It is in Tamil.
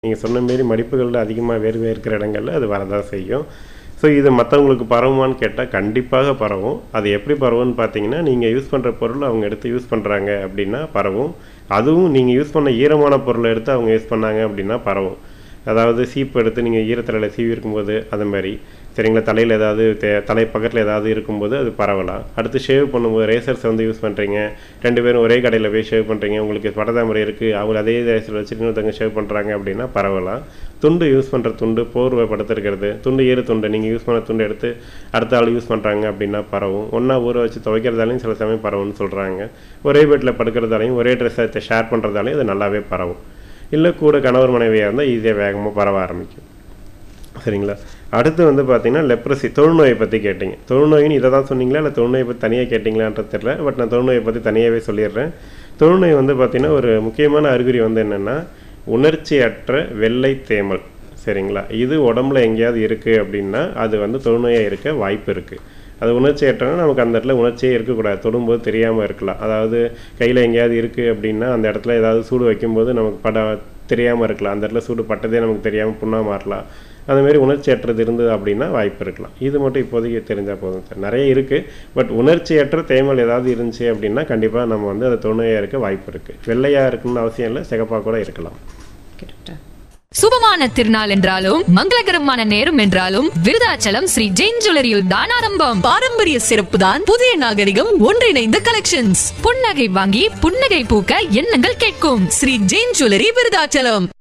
நீங்கள் சொன்ன மாரி மடிப்புகளில் அதிகமாக வேர்வை இருக்கிற இடங்கள்ல அது வரதான் செய்யும் ஸோ இது மற்றவங்களுக்கு பரவுமான்னு கேட்டால் கண்டிப்பாக பரவும் அது எப்படி பரவும்னு பார்த்தீங்கன்னா நீங்கள் யூஸ் பண்ணுற பொருள் அவங்க எடுத்து யூஸ் பண்ணுறாங்க அப்படின்னா பரவும் அதுவும் நீங்கள் யூஸ் பண்ண ஈரமான பொருளை எடுத்து அவங்க யூஸ் பண்ணாங்க அப்படின்னா பரவும் அதாவது சீப்பு எடுத்து நீங்கள் ஈரத்தலையில் சீவி இருக்கும்போது அது மாதிரி சரிங்களா தலையில் ஏதாவது தே தலை பக்கத்தில் ஏதாவது இருக்கும்போது அது பரவலாம் அடுத்து ஷேவ் பண்ணும்போது ரேசர்ஸ் வந்து யூஸ் பண்ணுறீங்க ரெண்டு பேரும் ஒரே கடையில் போய் ஷேவ் பண்ணுறீங்க உங்களுக்கு படதாமரை இருக்குது அவங்க அதே ரேசர் வச்சுட்டு இன்னொருத்தவங்க ஷேவ் பண்ணுறாங்க அப்படின்னா பரவலாம் துண்டு யூஸ் பண்ணுற துண்டு போர்வை படுத்துருக்கிறது துண்டு ஈர துண்டு நீங்கள் யூஸ் பண்ண துண்டு எடுத்து அடுத்த ஆள் யூஸ் பண்ணுறாங்க அப்படின்னா பரவும் ஒன்றா ஊற வச்சு துவைக்கிறதாலையும் சில சமயம் பரவும்னு சொல்கிறாங்க ஒரே பெட்டில் படுக்கிறதாலையும் ஒரே ட்ரெஸ்ஸை ஷேர் பண்ணுறதாலையும் அது நல்லாவே பரவும் இல்லை கூட கணவர் மனைவியாக இருந்தால் ஈஸியாக வேகமாக பரவ ஆரம்பிக்கும் சரிங்களா அடுத்து வந்து பார்த்தீங்கன்னா லெப்ரசி தொழுநோயை பற்றி கேட்டிங்க தொழுநோயின்னு இதை தான் சொன்னீங்களா இல்லை தொழுநோயை பற்றி தனியாக கேட்டிங்களான்றது தெரியல பட் நான் தொழுநோயை பற்றி தனியாகவே சொல்லிடுறேன் தொழுநோய் வந்து பார்த்திங்கன்னா ஒரு முக்கியமான அறிகுறி வந்து என்னென்னா உணர்ச்சியற்ற வெள்ளை தேமல் சரிங்களா இது உடம்புல எங்கேயாவது இருக்குது அப்படின்னா அது வந்து தொழுநோயாக இருக்க வாய்ப்பு இருக்குது அது உணர்ச்சியற்றனா நமக்கு அந்த இடத்துல உணர்ச்சியே இருக்கக்கூடாது தொடும்போது தெரியாமல் இருக்கலாம் அதாவது கையில் எங்கேயாவது இருக்குது அப்படின்னா அந்த இடத்துல ஏதாவது சூடு வைக்கும்போது நமக்கு பட தெரியாமல் இருக்கலாம் அந்த இடத்துல சூடு பட்டதே நமக்கு தெரியாமல் புண்ணாக மாறலாம் அதுமாரி உணர்ச்சியற்றது இருந்தது அப்படின்னா வாய்ப்பு இருக்கலாம் இது மட்டும் இப்போதைக்கு தெரிஞ்சால் போதும் சார் நிறைய இருக்குது பட் உணர்ச்சியற்ற தேமல் ஏதாவது இருந்துச்சு அப்படின்னா கண்டிப்பாக நம்ம வந்து அது தொழுநோயாக இருக்க வாய்ப்பு இருக்குது வெள்ளையாக இருக்குன்னு அவசியம் இல்லை சிகப்பாக கூட இருக்கலாம் சுபமான திருநாள் என்றாலும் மங்களகரமான நேரம் என்றாலும் விருதாச்சலம் ஸ்ரீ ஜெயின் ஜுவல்லரியில் தான் ஆரம்பம் பாரம்பரிய சிறப்பு தான் புதிய நாகரிகம் ஒன்றிணைந்த கலெக்ஷன்ஸ் புன்னகை வாங்கி புன்னகை பூக்க எண்ணங்கள் கேட்கும் ஸ்ரீ ஜெயின் ஜுவல்லரி விருதாச்சலம்